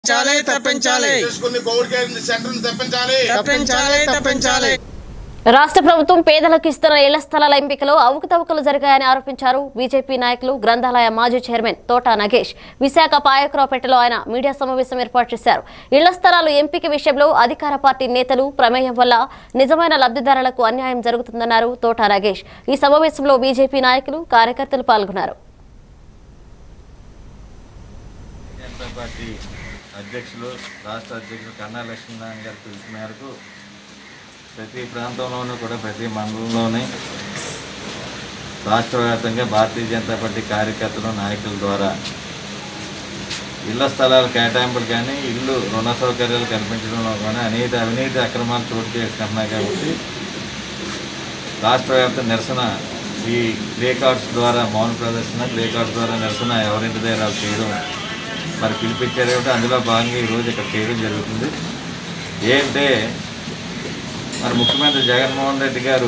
చాలే తప్పించాలి చేసుకుని కోవిడ్ కేర్ సెంటర్ తెప్పించాలి తప్పించాలి తప్పించాలి రాష్ట్ర ప్రభుత్వం పేదలకు ఇస్తున్న ఇళ్ల స్థలాల ఎంపికలో అవకతవకలు జరిగాయని ఆరోపించారు బీజేపీ నాయకులు గ్రంథాలయ మాజీ చైర్మన్ తోటా నగేష్ విశాఖ పాయకరావుపేటలో ఆయన మీడియా సమావేశం ఏర్పాటు చేశారు ఇళ్ల స్థలాలు ఎంపిక విషయంలో అధికార పార్టీ నేతలు ప్రమేయం వల్ల నిజమైన లబ్ధిదారులకు అన్యాయం జరుగుతుందన్నారు తోటా నగేష్ ఈ సమావేశంలో బీజేపీ నాయకులు కార్యకర్తలు పాల్గొన్నారు జనతా పార్టీ అధ్యక్షులు రాష్ట్ర అధ్యక్షులు కన్నా లక్ష్మీనారాయణ గారి పిలుపు మేరకు ప్రతి ప్రాంతంలోనూ కూడా ప్రతి మండలంలోని రాష్ట్ర వ్యాప్తంగా భారతీయ జనతా పార్టీ కార్యకర్తలు నాయకుల ద్వారా ఇళ్ల స్థలాల కేటాయింపులు కానీ ఇల్లు రుణ సౌకర్యాలు కల్పించడంలో కానీ అనేక అవినీతి అక్రమాలు చోటు చేసుకుంటున్నాయి కాబట్టి రాష్ట్ర వ్యాప్త నిరసన ఈ ప్లే కార్డ్స్ ద్వారా మౌన ప్రదర్శన ప్లే కార్డ్స్ ద్వారా నిరసన ఎవరింటి దగ్గర వాళ్ళు చేయడం మరి పిలిపించారు కాబట్టి అందులో భాగంగా ఈరోజు ఇక్కడ చేయడం జరుగుతుంది ఏంటంటే మరి ముఖ్యమంత్రి జగన్మోహన్ రెడ్డి గారు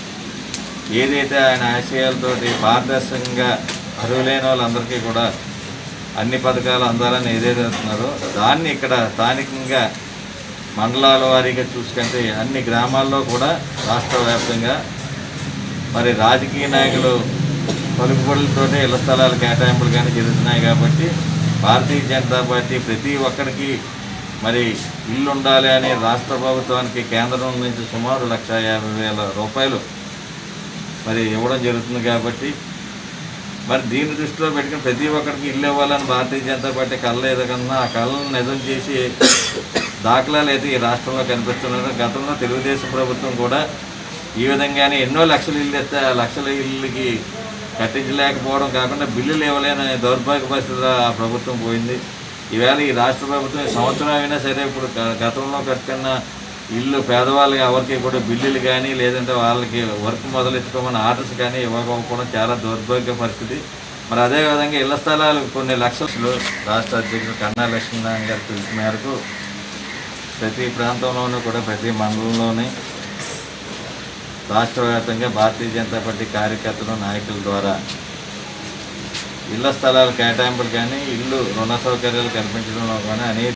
ఏదైతే ఆయన ఆశయాలతోటి పారదర్శకంగా అర్హులైన వాళ్ళందరికీ కూడా అన్ని పథకాలు అందాలని ఏదైతే అంటున్నారో దాన్ని ఇక్కడ స్థానికంగా మండలాల వారీగా చూసుకుంటే అన్ని గ్రామాల్లో కూడా రాష్ట్ర వ్యాప్తంగా మరి రాజకీయ నాయకులు పలుకుబడులతోనే ఇళ్ల స్థలాల కేటాయింపులు కానీ జరుగుతున్నాయి కాబట్టి భారతీయ జనతా పార్టీ ప్రతి ఒక్కరికి మరి ఇల్లు ఉండాలి అని రాష్ట్ర ప్రభుత్వానికి కేంద్రం నుంచి సుమారు లక్ష యాభై వేల రూపాయలు మరి ఇవ్వడం జరుగుతుంది కాబట్టి మరి దీన్ని దృష్టిలో పెట్టుకుని ప్రతి ఒక్కరికి ఇల్లు ఇవ్వాలని భారతీయ జనతా పార్టీ కళ్ళ ఎదగన్నా ఆ కళ్ళను నిజం చేసి దాఖలాలు అయితే ఈ రాష్ట్రంలో కనిపిస్తున్నారు గతంలో తెలుగుదేశం ప్రభుత్వం కూడా ఈ విధంగానే ఎన్నో లక్షల ఇల్లు ఇస్తే ఆ లక్షల ఇల్లుకి కట్టించలేకపోవడం కాకుండా బిల్లులు ఇవ్వలేని దౌర్భాగ్య పరిస్థితిలో ఆ ప్రభుత్వం పోయింది ఈవేళ ఈ రాష్ట్ర ప్రభుత్వం ఈ సంవత్సరం అయినా సరే ఇప్పుడు గ- గతంలో కట్టుకున్న ఇల్లు పేదవాళ్ళకి ఎవరికి కూడా బిల్లులు కానీ లేదంటే వాళ్ళకి వర్క్ మొదలెట్టుకోమని ఆర్డర్స్ కానీ ఇవ్వకపోవడం చాలా దౌర్భాగ్య పరిస్థితి మరి అదేవిధంగా ఇళ్ల స్థలాలు కొన్ని లక్షలు రాష్ట్ర అధ్యక్షులు కన్నా లక్ష్మీనారాయణ గారి పిలుపు మేరకు ప్రతి ప్రాంతంలోనూ కూడా ప్రతి మండలంలోని రాష్ట్ర వ్యాప్తంగా భారతీయ జనతా పార్టీ కార్యకర్తలు నాయకుల ద్వారా ఇళ్ల స్థలాల కేటాయింపులు కానీ ఇల్లు రుణ సౌకర్యాలు కల్పించడంలో కానీ అనేక